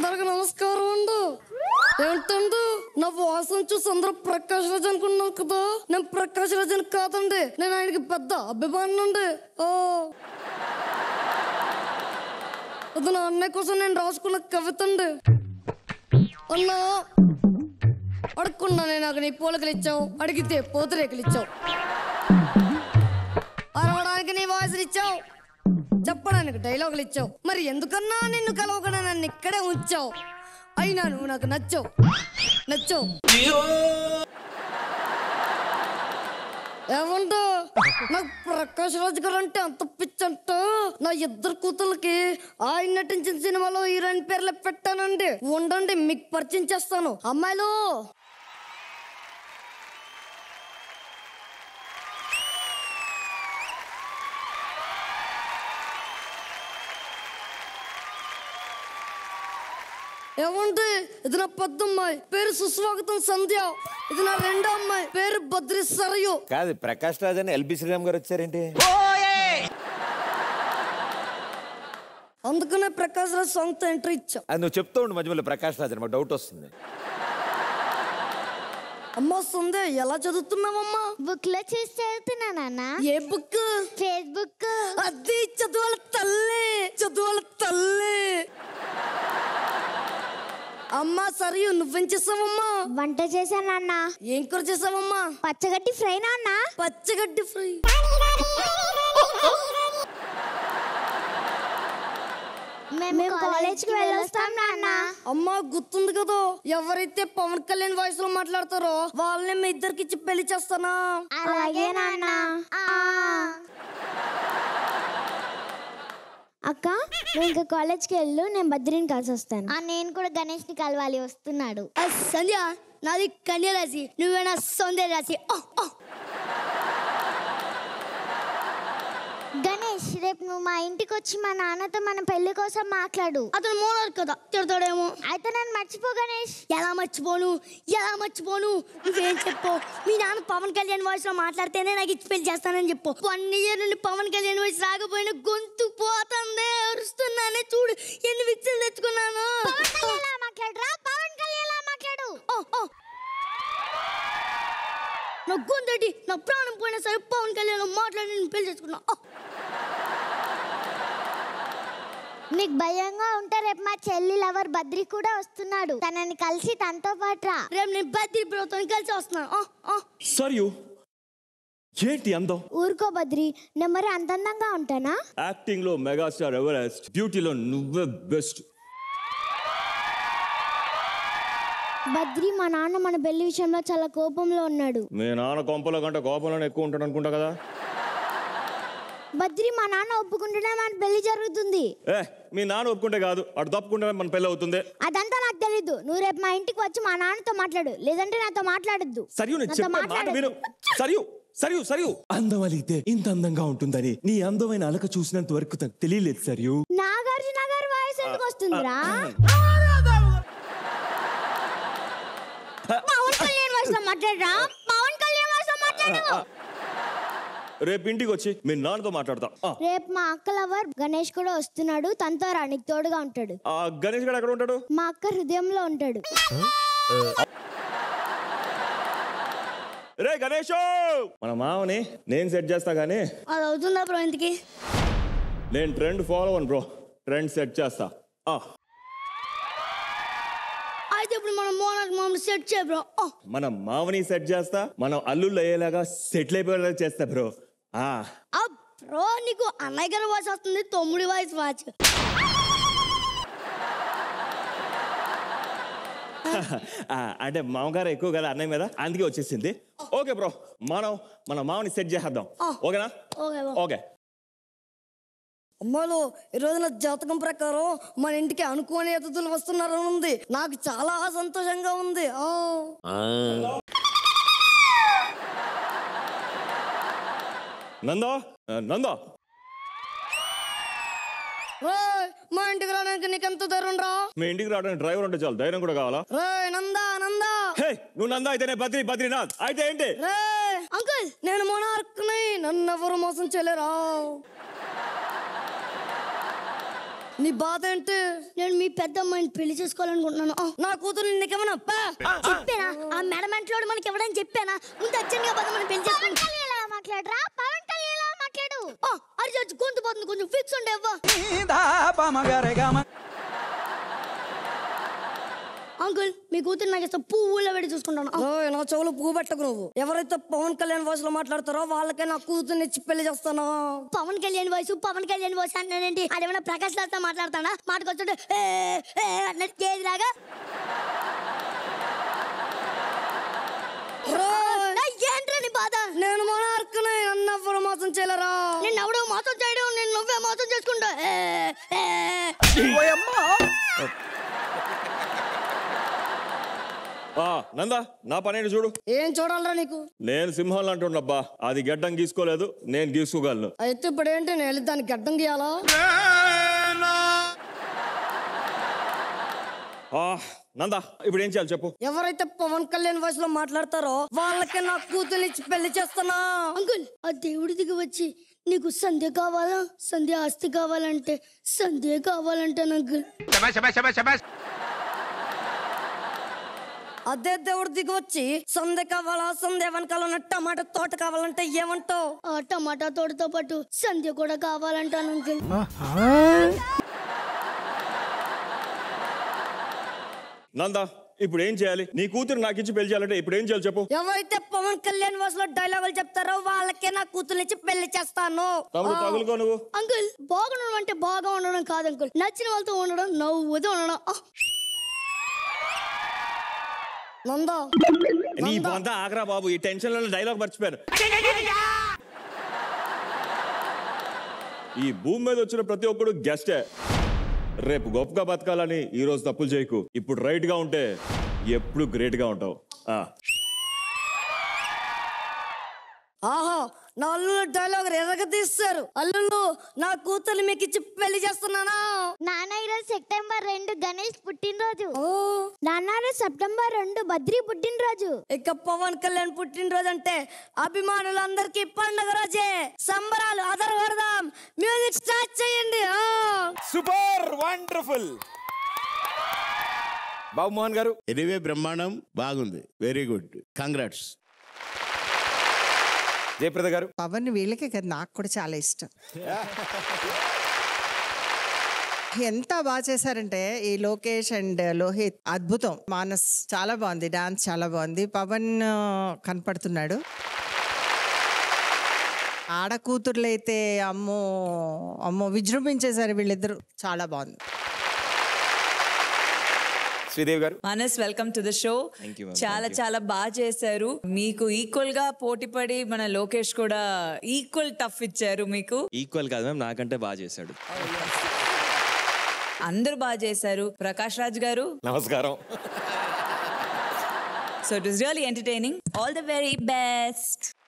అందరికి నమస్కారం అండి ఏంటండి నా వాసన చూసి అందరూ ప్రకాష్ రాజ్ అనుకున్నారు కదా నేను ప్రకాష్ రాజ్ అని కాదండి నేను ఆయనకి పెద్ద అభిమాని అండి ఓ అది నా అన్నయ్య కోసం నేను రాసుకున్న కవిత అండి అన్నా అడుక్కున్నా నేను నాకు నీ పూలకలు ఇచ్చావు అడిగితే పూతరేకులు ఇచ్చావు అరవడానికి నీ వాయిస్లు ఇచ్చావు చెప్పడానికి డైలాగులు ఇచ్చావు మరి ఎందుకన్నా నిన్ను కలవకుండా నన్ను ఇక్కడే ఉంచావు అయినా నువ్వు నాకు నచ్చావు నచ్చావు ఏమంటా నాకు ప్రకాష్ రాజ్ గారు అంటే అంత పిచ్చంట నా ఇద్దరు కూతుర్లకి ఆయన నటించిన సినిమాలో హీరోయిన్ పేర్లు పెట్టానండి ఉండండి మీకు పరిచయం చేస్తాను అమ్మాయిలు ఏమంటే ఇది నా పెద్ద అమ్మాయి పేరు సుస్వాగతం సంధ్య ఇది నా రెండో అమ్మాయి పేరు బద్రి సరయు కాదు ప్రకాష్ రాజ్ అని ఎల్బి శ్రీరామ్ గారు వచ్చారేంటి అందుకనే ప్రకాష్ రాజ్ సాంగ్ తో ఎంట్రీ ఇచ్చా అది నువ్వు చెప్తూ ఉండు మధ్య మధ్యలో ప్రకాష్ రాజ్ అని మాకు డౌట్ వస్తుంది అమ్మ సంధ్య ఎలా చదువుతున్నావమ్మా బుక్ లో చూసి చదువుతున్నా నాన్న ఏ బుక్ ఫేస్బుక్ అది చదువుల తల్లి చదువుల తల్లి అమ్మా సరియు నువ్వేం చేసావమ్మా వంట చేశా నాన్న ఏం కూర చేసావమ్మా పచ్చగడ్డి ఫ్రై నాన్న పచ్చగడ్డి ఫ్రై మేము కాలేజ్ కి వెళ్ళొస్తాం నాన్న అమ్మా గుర్తుంది కదా ఎవరైతే పవన్ కళ్యాణ్ వాయిస్ లో మాట్లాడతారో వాళ్ళని మీ ఇద్దరికి ఇచ్చి పెళ్లి చేస్తానా అలాగే నాన్న అక్క నువ్వు ఇంకా కాలేజ్ కి వెళ్ళు నేను బద్రీని కలిసి వస్తాను నేను కూడా గణేష్ ని కలవాలి వస్తున్నాడు సంధ్య నాది కన్య రాశి నువ్వేనా సౌందర్య రాశి గణేష్ రేపు నువ్వు మా ఇంటికి వచ్చి మా నాన్నతో మన పెళ్లి కోసం మాట్లాడు అతను మోనారు కదా తిడతాడేమో అయితే నన్ను మర్చిపో గణేష్ ఎలా మర్చిపోను ఎలా మర్చిపోను నువ్వేం చెప్పు మీ నాన్న పవన్ కళ్యాణ్ వాయిస్ లో మాట్లాడితేనే నాకు ఇచ్చి పెళ్లి చేస్తానని చెప్పు వన్ ఇయర్ నుండి పవన్ కళ్యాణ్ వాయిస్ రాకపోయినా గొంతు పోతుంది అరుస్తున్నానే చూడు ఎన్ని విచ్చులు తెచ్చుకున్నాను పవన్ కళ్యాణ్ మాట్లాడరా పవన్ కళ్యాణ్ మాట్లాడు ఓ, ఓ. నా గొంతటి నా ప్రాణం పోయినా సరే పవన్ కళ్యాణ్ మాట్లాడి నేను పెళ్లి చేసుకున్నా ఓ. నీకు భయంగా ఉంటే రేపు మా చెల్లి లవర్ బద్రి కూడా వస్తున్నాడు తనని కలిసి తనతో పాటు రా రేపు నేను బద్రీ ప్రభుత్వం కలిసి వస్తున్నాను ఓ, ఓ. సరియు ఏంటి అందం ఊరుకో బద్రి నేను మరి అంత అందంగా ఉంటానా యాక్టింగ్ లో మెగాస్టార్ ఎవరెస్ట్ బ్యూటీలో నువ్వే బెస్ట్ బద్రి మా నాన్న మన పెళ్లి విషయంలో చాలా కోపంలో ఉన్నాడు మీ నాన్న కొంపలో కంటే కోపంలోనే ఎక్కువ ఉంటాడు అనుకుంటా కదా బద్రి మా నాన్న ఒప్పుకుంటేనే మన పెళ్లి జరుగుతుంది ఏ మీ నాన్న ఒప్పుకుంటే కాదు అటు తప్పుకుంటే మన పెళ్ళి అవుతుంది అదంతా నాకు తెలీదు నువ్వు రేపు మా ఇంటికి వచ్చి మా నాన్నతో మాట్లాడు లేదంటే నాతో మాట్లాడొద్దు సరియు నేను నాతో చెప్పే మాట మాట్లాడొద్దు. విను సరియు సరియు సరియు అందం అలిగితే ఇంత అందంగా ఉంటుందని నీ అందమైన అలక చూసినంత వరకు నాకు తెలియలేదు సరియు నాగార్జున గారి వాయిస్ ఎందుకు వస్తుందిరా పవన్ కళ్యాణ్ వాయిస్ లో మాట్లాడరా పవన్ కళ్యాణ్ వాయిస్ లో మాట్లాడు రేపు ఇంటికి వచ్చి మీ నాన్నతో మాట్లాడతా ఆ, రేపు మా అక్క లవర్ గణేష్ కూడా వస్తున్నాడు తనతో రా నీకు తోడుగా ఉంటాడు ఆ గణేష్ గారు ఎక్కడ ఉంటాడు మా అక్క హృదయంలో ఉంటాడు రే గణేష్ మన మామని నేను సెట్ చేస్తా గానీ అది అవుతుందా బ్రో ఇంటికి నేను ట్రెండ్ ఫాలో అవ్వను బ్రో ట్రెండ్ సెట్ చేస్తా ఆ, అయితే ఇప్పుడు మనం మోనార్ మమ్మల్ని సెట్ చేయ బ్రో ఓ. మన మామని సెట్ చేస్తా మనం అల్లుళ్ళు అయ్యేలాగా సెటిల్ అయిపోయేలా చేస్తా బ్రో ఆ ఆ బ్రో నీకు అన్నయ్య గారి వాయిస్ వస్తుంది తమ్ముడి వాయిస్ వాచ్ ఆ, అంటే మామగారు ఎక్కువ కదా అన్నయ్య మీద అందుకే వచ్చేసింది ఓకే బ్రో మనం మన మామని సెట్ చేసేద్దాం ఓకేనా ఓకే బ్రో ఓకే అమ్మాయిలు ఈ రోజు నా జాతకం ప్రకారం మన ఇంటికి అనుకోని అతిథులు వస్తున్నారని ఉంది నాకు చాలా సంతోషంగా ఉంది ఓ ఆ, నందో ఆ, నందో రేయ్, మా ఇంటికి రావడానికి నీకెంత ధైర్యం రా మీ ఇంటికి రావడానికి డ్రైవర్ ఉంటే చాలు ధైర్యం కూడా కావాలా రే నందా నందా హే నువ్వు నందా అయితేనే బద్రి బద్రీనాథ్ అయితే ఏంటి రే అంకుల్ నేను మొనార్క్ని నన్ను ఎవరు మోసం చేయలేరా నీ బాధ ఏంటి నేను మీ పెద్ద అమ్మాయిని పెళ్లి చేసుకోవాలనుకుంటున్నాను ఆ, నా కూతురు నీకేమన్నా చెప్పానా ఆ మెడమెంట్లో మనకి ఎవడని చెప్పానా ముందు అర్జెంట్గా పద మనం పెళ్లి పవన్ చేసుకోండి కళ్యాణ్ ఎలా మాట్లాడరా పవన్ కళ్యాణ్ ఎలా మాట్లాడు అది చచ్చి గొంతు పోతుంది కొంచెం ఫిక్స్ ఉండే అవ్వ అంకుల్ మీ కూతురు నాకు ఇస్తా పువ్వులో పెట్టి చూసుకుంటాను నా చెవులు పువ్వు పెట్టకు నువ్వు ఎవరైతే పవన్ కళ్యాణ్ వాయిస్ లో మాట్లాడతారో వాళ్ళకే నా కూతుర్ని ఇచ్చి పెళ్లి చేస్తాను పవన్ కళ్యాణ్ వాయిస్ పవన్ కళ్యాణ్ వాయిస్ అన్నానండి అదేమన్నా ప్రకాష్ రాజ్తో మాట్లాడతాడా మాటకొచ్చుంటే ఏ, ఏ అన్నట్టు కేజీ లాగా ఏంట్రా నీ బాధ నేను మొనార్కుని అన్నప్పుడు మోసం చేయలేరా నేను ఎవడో మోసం చేయడం నేను నువ్వే మోసం చేసుకుంటా ఏ, ఏ. ఆ, నందా నా పనేంటి చూడు ఏం చూడాలరా నీకు నేను సింహాలు అంటున్నబ్బా అది గడ్డం గీసుకోలేదు నేను గీసుకోగలను అయితే ఇప్పుడు ఏంటి నేను వెళ్ళి దానికి గడ్డం గీయాలా ఆ, నందా ఇప్పుడు ఏం చేయాలి చెప్పు ఎవరైతే పవన్ కళ్యాణ్ వాయిస్ లో మాట్లాడతారో వాళ్ళకే నా కూతుర్ని ఇచ్చి పెళ్లి చేస్తానా అంకుల్ ఆ దేవుడి దిగి వచ్చి నీకు సంధ్య కావాలా సంధ్య ఆస్తి కావాలంటే సంధ్య కావాలంటాను అంకుల్ అదే దేవుడు దిగి వచ్చి సందే కావాలా సందే వెనకాల ఉన్న టమాటా తోట కావాలంటే ఏమంటావు ఆ టమాటా తోటతో పాటు సంధ్య కూడా కావాలంటాను అంకుల్ నందా ఇప్పుడు ఏం చేయాలి నీ కూతురు నాకు ఇచ్చి పెళ్లి చేయాలంటే ఇప్పుడు ఏం చేయాలి చెప్పు ఎవరైతే పవన్ కళ్యాణ్ వాయిస్ లో డైలాగులు చెప్తారో వాళ్ళకే నా కూతుర్ని ఇచ్చి పెళ్లి చేస్తాను తమ్ముడు తగులుకో నువ్వు అంకుల్ బాగుండడం అంటే బాగా ఉండడం కాదు అంకుల్ నచ్చిన వాళ్ళతో ఉండడం నవ్వుతూ ఉండడం ఆ, నందా నీ అంతా ఆగరా బాబు ఈ టెన్షన్ లో డైలాగ్ మర్చిపోయాను ఈ భూమి మీద వచ్చిన ప్రతి ఒక్కడు గెస్టే రేపు గొప్పగా బతకాలని ఈ రోజు తప్పులు చేయకు ఇప్పుడు రైట్ గా ఉంటే ఎప్పుడు గ్రేట్ గా ఉంటావు ఆ. ఆహా నా అల్లుళ్ళు డైలాగ్ ఎర్రగ తీస్తారు అల్లుళ్ళు నా కూతుర్ని మీకు ఇచ్చి పెళ్లి చేస్తున్నానా నాన్న ఈరోజు సెప్టెంబర్ రెండు గణేష్ పుట్టినరోజు నాన్న ఈరోజు సెప్టెంబర్ రెండు బద్రి పుట్టినరోజు ఇక పవన్ కళ్యాణ్ పుట్టినరోజు అంటే అభిమానులందరికీ పండగ రోజే సంబరాలు అదర కొడదాం మ్యూజిక్ స్టార్ట్ చేయండి ఆ. సూపర్ వండర్ఫుల్ బాబు మోహన్ గారు ఎనివే బ్రహ్మాండం బాగుంది వెరీ గుడ్ కంగ్రాట్స్ జయప్రద గారు పవన్ వీళ్ళకే కదా నాకు కూడా చాలా ఇష్టం ఎంత బాగా చేశారంటే ఈ లోకేష్ అండ్ లోహిత్ అద్భుతం మానస్ చాలా బాగుంది డాన్స్ చాలా బాగుంది పవన్ ఆ, కనపడుతున్నాడు ఆడ కూతుర్లైతే అమ్మో అమ్మో విజృంభించేశారు వీళ్ళిద్దరు చాలా బాగుంది శ్రీదేవి గారు మనస్ వెల్కమ్ టు ద షో చాలా చాలా బాగా చేశారు మీకు ఈక్వల్ గా పోటీపడి మన లోకేష్ కూడా ఈక్వల్ టఫ్ ఇచ్చారు మీకు ఈక్వల్ కాదు మ్యామ్ నాకంటే బాగా చేశాడు అందరూ బాగా చేశారు ప్రకాష్ రాజ్ గారు నమస్కారం so it is really entertaining all the very best